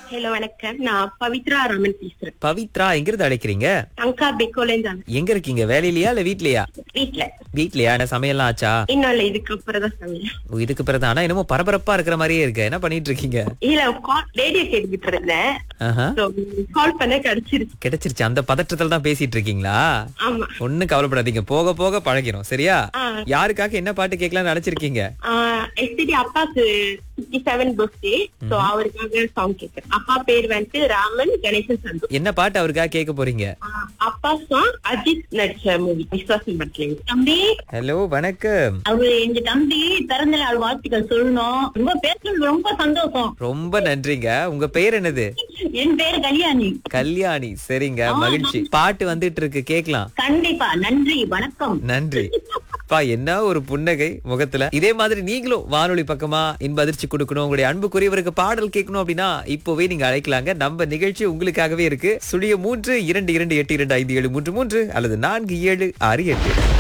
Hello வணக்கம் நான் பவித்ரா ராமன் பேசுறேன் பவித்ரா எங்கிருந்து அழைக்கிறீங்க அங்கா பெக்கோலேருந்து எங்க இருக்கீங்க வேலையிலயா இல்ல வீட்லயா வீட்ல வீட்லயா என்ன சமையல்லாம் ஆச்சா இன்னும் இல்ல இதுக்கு அப்புறம் தான் சமையல் ஓ, இதுக்கு பிறகு ஆனா என்னமோ பரபரப்பா இருக்கிற மாதிரியே இருக்கு என்ன பண்ணிட்டு இருக்கீங்க இல்ல கால் ரேடியோ கேட்டுக்கிட்டு இருந்தேன் ஆஹா. கால் பண்ண கிடைச்சிருச்சு கிடைச்சிருச்சு அந்த பதற்றத்துல தான் பேசிட்டு இருக்கீங்களா ஆமா ஒண்ணும் கவலைப்படாதீங்க போக போக பழகிறோம் சரியா ஆ. யாருக்காக என்ன பாட்டு கேட்கலாம்னு நினைச்சிருக்கீங்க எஸ்டிடி அப்பாக்கு பிப்டி செவன் பர்த்டே சோ அவருக்காக சாங் கேட்கிறேன் அப்பா பேர் வந்துட்டு ராமன் கணேசன் சந்து என்ன பாட்டு அவருக்காக கேட்க போறீங்க ஆஹ் அப்பா சாங் அஜித் நடிச்ச மூவி விஸ்வாசம் பட்லேங்க தம்பி ஹலோ வணக்கம் அவரு எங்க தம்பி பிறந்த நாள் வாழ்த்துக்கள் சொல்லணும் ரொம்ப பேசுறது ரொம்ப சந்தோஷம் ரொம்ப நன்றிங்க உங்க பேர் என்னது என் பேரு கல்யாணி கல்யாணி சரிங்க மகிழ்ச்சி பாட்டு வந்துட்டு இருக்கு கேக்கலாம் கண்டிப்பா நன்றி வணக்கம் நன்றி பா என்ன ஒரு புன்னகை முகத்துல இதே மாதிரி நீங்களும் வானொலி பக்கமா இன்ப அதிர்ச்சி கொடுக்கணும் உங்களுடைய அன்புக்குரியவருக்கு பாடல் கேட்கணும் அப்படின்னா இப்போவே நீங்க அழைக்கலாங்க நம்ம நிகழ்ச்சி உங்களுக்காகவே இருக்கு சுழிய மூன்று இரண்டு இரண்டு எட்டு இரண்டு ஐந்து ஏழு மூன்று மூன்று அல்லது நான்கு ஏழு ஆறு எட்டு